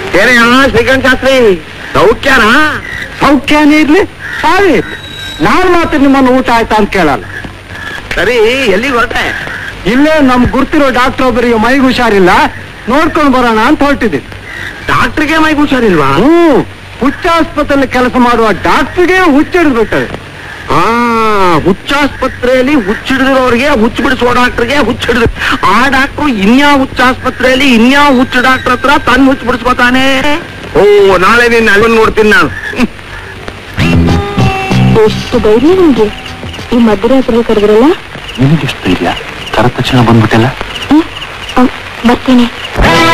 ಏನಯ್ಯ ಶ್ರೀಕಾಂತ್ ಶಾಸ್ತ್ರಿ ಸೌಖ್ಯನಾ ಸೌಖ್ಯನೇ ಇರ್ಲಿ ಸಾವೇ ಇರ್ಲಿ ನಾನು ಮಾತ್ರ ನಿಮ್ಮನ್ನು ಊಟ ಆಯ್ತಾ ಅಂತ ಕೇಳಲ್ಲ ಸರಿ ಎಲ್ಲಿಗೆ ಹೊರಟೆ ಇಲ್ಲೇ ನಮ್ ಗುರ್ತಿರೋ ಡಾಕ್ಟರ್ ಒಬ್ಬರಿಗೆ ಮೈಗೆ ಹುಷಾರಿಲ್ಲ ನೋಡ್ಕೊಂಡು ಬರೋಣ ಅಂತ ಹೊರಟಿದ್ದೀನಿ ಡಾಕ್ಟ್ರಿಗೆ ಮೈಗೆ ಹುಷಾರಿಲ್ವಾ ಹ್ಮ್ ಹುಚ್ಚಾಸ್ಪತ್ರೆಯಲ್ಲಿ ಕೆಲಸ ಮಾಡುವ ಡಾಕ್ಟರ್ಗೆ ಹುಚ್ಚಿಡಿದು ಬಿಟ್ಟದೆ ಆ ಹುಚ್ಚಾಸ್ಪತ್ರೆಯಲ್ಲಿ ಹುಚ್ಚಿಡಿದಿರೋರಿಗೆ ಹುಚ್ಚು ಬಿಡಿಸೋ ಡಾಕ್ಟರ್ಗೆ ಹುಚ್ಚಿಡಿದ್ರು ಆ ಡಾಕ್ಟ್ರು ಇನ್ಯಾವ ಹುಚ್ಚಾಸ್ಪತ್ರೆಯಲ್ಲಿ ಇನ್ಯಾವ ಹುಚ್ಚು ಡಾಕ್ಟರ್ ಹತ್ರ ತನ್ನ ಹುಚ್ಚು ಬಿಡಿಸ್ಕೊತಾನೆ ಓ ನಾಳೆ ನಿನ್ನ ಅಲ್ಲನ್ ನೋಡ್ತೀನಿ ನಾನು ಎಷ್ಟು ಧೈರ್ಯ ನಿಮ್ಗೆ ಈ ಮಧ್ಯರಾತ್ರಿ ಕರೆದ್ರಲ್ಲ ನಿನಗೆಷ್ಟು ಧೈರ್ಯ ಕರೆದ ತಕ್ಷಣ ಬಂದ್ಬಿಟ್ಟಲ್ಲ ಬರ್ತೀನಿ